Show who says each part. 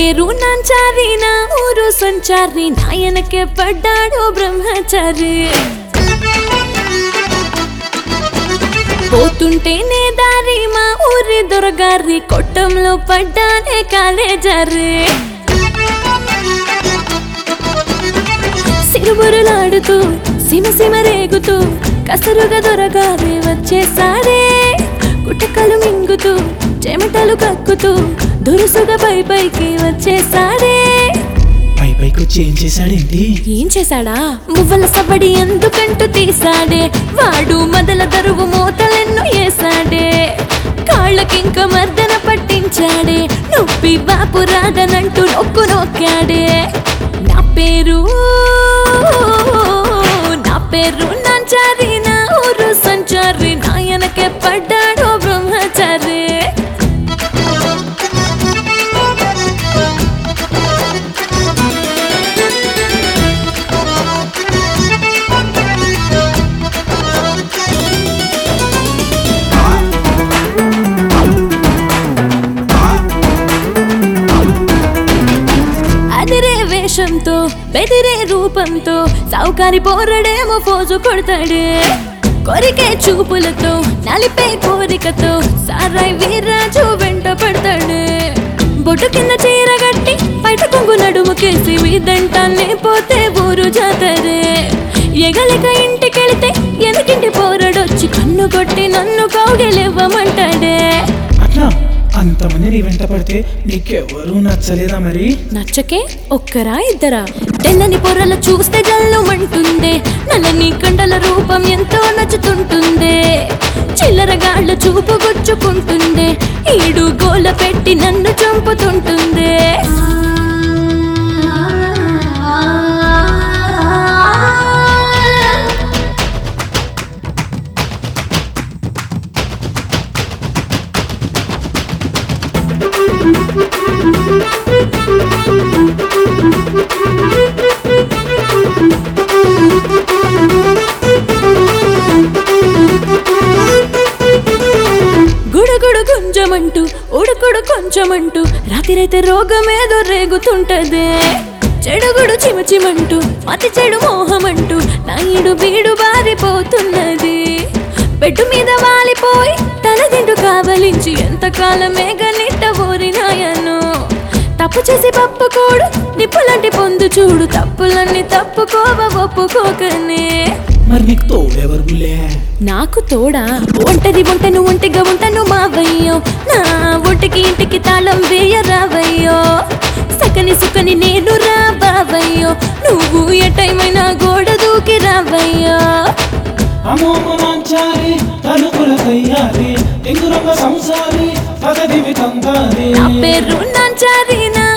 Speaker 1: పేరు నాంచారి నా ఊరు సంచారి నాయనకే పడ్డాడు బ్రహ్మచారి పోతుంటేనే దారి మా ఊరి దొరగారి కొట్టంలో పడ్డానే కాలేజారి సిరుబురులాడుతూ సిమ సిమ రేగుతూ కసరుగా దొరగారి వచ్చేసాడే గుట్టకలు మింగుతూ చెమటలు కక్కుతూ దురుసుగా పై పైకి వచ్చేసాడే
Speaker 2: పై పైకి వచ్చి ఏం చేశాడేంటి
Speaker 1: ఏం చేశాడా మువ్వల సబడి ఎందుకంటూ తీసాడే వాడు మొదల దరువు మూతలెన్నో వేసాడే కాళ్ళకింక మర్దన పట్టించాడే నొప్పి బాపు రాదనంటూ నొక్కు నొక్కాడే నా పేరు నా పేరు నాంచారి నా ఊరు సంచారి నాయనకే పడ్డాడు బ్రహ్మచారి అదిరే వేషంతో బెదిరే రూపంతో సౌకారి పోరడేమో ఫోజు కొడతాడే కొరికే చూపులతో నలిపే కోరికతో సారాయ్ వీర్రాజు వెంట పడతాడు బొట్టు కింద చీర గట్టి బయట కొంగు నడుముకేసి వీధంటాన్ని పోతే ఊరు జాతరే ఎగలిక ఇంటికెళితే ఎనకింటి పోరడొచ్చి కన్ను కొట్టి నన్ను కౌగిలివ్వమంటాడే
Speaker 2: అట్లా అంతమంది నీ వెంట పడితే నీకెవరూ నచ్చలేదా మరి
Speaker 1: నచ్చకే ఒక్కరా ఇద్దరా తెల్లని పొరలు చూస్తే జల్లుమంటుందే నల్లని కండల రూపం ఎంతో నచ్చుతుంటుందే చిల్లరగాళ్ళ చూపు గుచ్చుకుంటుందే ఈడు గోల పెట్టి నన్ను చంపుతుంటుందే గుడుగుడు గుంజమంటూ ఉడుకుడు కొంచెమంటూ రాత్రైతే రోగమేదో రేగుతుంటదే చెడుగుడు చిమచిమంటూ అతి చెడు మోహమంటూ నాయుడు బీడు బారిపోతున్నది బెడ్డు మీద వాలిపోయి తలదిండు కావలించి ఎంతకాలమే గనిట్ట ఊరినాయను తప్పు చేసి పప్పుకోడు నిప్పులంటి పొందు చూడు తప్పులన్నీ తప్పుకోవ ఒప్పుకోకనే
Speaker 2: మరి నీకు తోడెవరు బుల్లే
Speaker 1: నాకు తోడా ఒంటరి ఒంటను ఒంటిగా ఉంటాను మావయ్యో నా ఒంటికి ఇంటికి తాళం వేయరావయ్యో సకని సుకని నేను రా బావయ్యో నువ్వు ఏ టైమైనా గోడ దూకి రావయ్యో
Speaker 2: అమోమనాంచారి తలుపుల తయ్యారి ఇందురంగ సంసారి పదదివి కంగారి
Speaker 1: నా పేరు నాంచారి నా